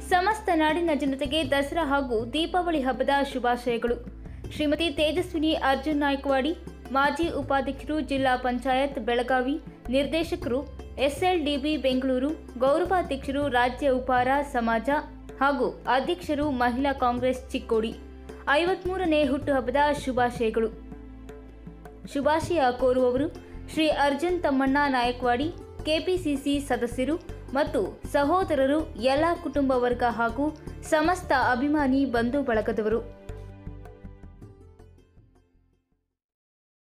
ಸಮಸ್ತ ನಾಡಿನ ಜನತೆಗೆ ದಸರಾ ಹಾಗೂ ದೀಪಾವಳಿ ಹಬ್ಬದ ಶುಭಾಶಯಗಳು ಶ್ರೀಮತಿ ತೇಜಸ್ವಿನಿ ಅರ್ಜುನ್ ನಾಯ್ಕವಾಡಿ ಮಾಜಿ ಉಪಾಧ್ಯಕ್ಷರು ಜಿಲ್ಲಾ ಪಂಚಾಯತ್ ಬೆಳಗಾವಿ ನಿರ್ದೇಶಕರು ಎಸ್ಎಲ್ಡಿಬಿ ಬೆಂಗಳೂರು ಗೌರವಾಧ್ಯಕ್ಷರು ರಾಜ್ಯ ಉಪಾರ ಸಮಾಜ ಹಾಗೂ ಅಧ್ಯಕ್ಷರು ಮಹಿಳಾ ಕಾಂಗ್ರೆಸ್ ಚಿಕ್ಕೋಡಿ ಐವತ್ಮೂರನೇ ಹುಟ್ಟುಹಬ್ಬದ ಶುಭಾಶಯಗಳು ಶುಭಾಶಯ ಕೋರುವವರು ಶ್ರೀ ಅರ್ಜುನ್ ತಮ್ಮಣ್ಣ ನಾಯಕ್ವಾಡಿ ಕೆಪಿಸಿಸಿ ಸದಸ್ಯರು ಮತ್ತು ಸಹೋದರರು ಎಲ್ಲ ಕುಟುಂಬ ವರ್ಗ ಹಾಗೂ ಸಮಸ್ತ ಅಭಿಮಾನಿ ಬಂಧು ಬಳಗದವರು